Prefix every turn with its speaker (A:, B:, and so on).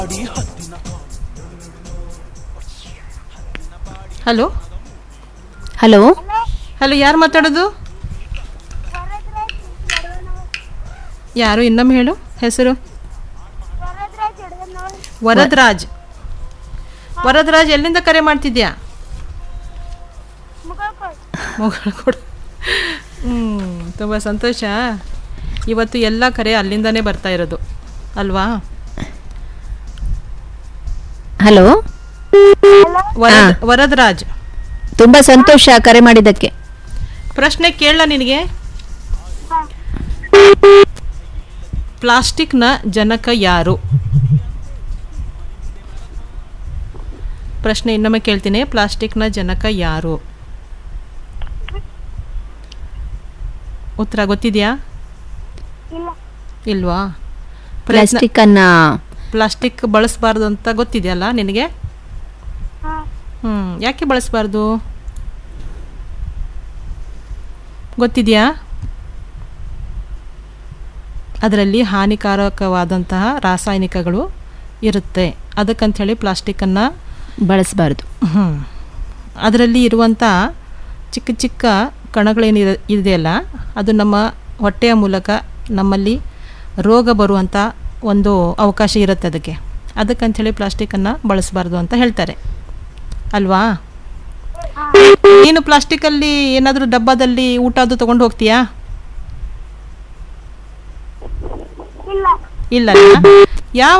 A: hello
B: hello
A: hello ಯಾರು ಮಾತಾಡೋದು ಯಾರು ಇನ್ನೊಮ್ಮೆ ಹೇಳು ಹೆಸರು ವರದರಾಜ್ ವರದರಾಜ್ ಎಲ್ಲಿಂದ ಕರೆ ಮಾಡ್ತಿದ್ಯಾ ಕೊಡು ಹ್ಞೂ ತುಂಬ ಸಂತೋಷ ಇವತ್ತು ಎಲ್ಲ ಕರೆ ಅಲ್ಲಿಂದನೇ ಬರ್ತಾ ಇರೋದು ಅಲ್ವಾ
B: ಹಲೋ
A: ವರದ್ ವರದರಾಜ್
B: ತುಂಬ ಸಂತೋಷ ಕರೆ ಮಾಡಿದ್ದಕ್ಕೆ
A: ಪ್ರಶ್ನೆ ಕೇಳಲ್ಲ ನಿನಗೆ ಪ್ಲಾಸ್ಟಿಕ್ನ ಜನಕ ಯಾರು ಪ್ರಶ್ನೆ ಇನ್ನೊಮ್ಮೆ ಕೇಳ್ತೀನಿ ಪ್ಲಾಸ್ಟಿಕ್ನ ಜನಕ ಯಾರು ಉತ್ತರ ಗೊತ್ತಿದೆಯಾ ಇಲ್ವಾ ಪ್ರಯತ್ನ
B: ಪ್ಲಾಸ್ಟಿಕ್ ಅನ್ನ
A: ಪ್ಲಾಸ್ಟಿಕ್ ಬಳಸಬಾರ್ದು ಅಂತ ಗೊತ್ತಿದೆಯಲ್ಲ ನಿನಗೆ ಹ್ಞೂ ಯಾಕೆ ಬಳಸಬಾರ್ದು ಗೊತ್ತಿದೆಯಾ ಅದರಲ್ಲಿ ಹಾನಿಕಾರಕವಾದಂತಹ ರಾಸಾಯನಿಕಗಳು ಇರುತ್ತೆ ಅದಕ್ಕಂಥೇಳಿ ಪ್ಲಾಸ್ಟಿಕ್ಕನ್ನು
B: ಬಳಸಬಾರ್ದು
A: ಹ್ಞೂ ಅದರಲ್ಲಿ ಇರುವಂಥ ಚಿಕ್ಕ ಚಿಕ್ಕ ಕಣಗಳೇನಿದೆ ಇದೆಯಲ್ಲ ಅದು ನಮ್ಮ ಹೊಟ್ಟೆಯ ಮೂಲಕ ನಮ್ಮಲ್ಲಿ ರೋಗ ಬರುವಂಥ ಒಂದು ಅವಕಾಶ ಇರುತ್ತೆ ಅದಕ್ಕೆ ಅದಕ್ಕಂಥೇಳಿ ಪ್ಲಾಸ್ಟಿಕ್ಕನ್ನು ಬಳಸಬಾರ್ದು ಅಂತ ಹೇಳ್ತಾರೆ ಅಲ್ವಾ ನೀನು ಪ್ಲಾಸ್ಟಿಕ್ಕಲ್ಲಿ ಏನಾದರೂ ಡಬ್ಬದಲ್ಲಿ ಊಟ ಅದು ತೊಗೊಂಡು ಹೋಗ್ತೀಯಾ ಇಲ್ಲ ಯಾವ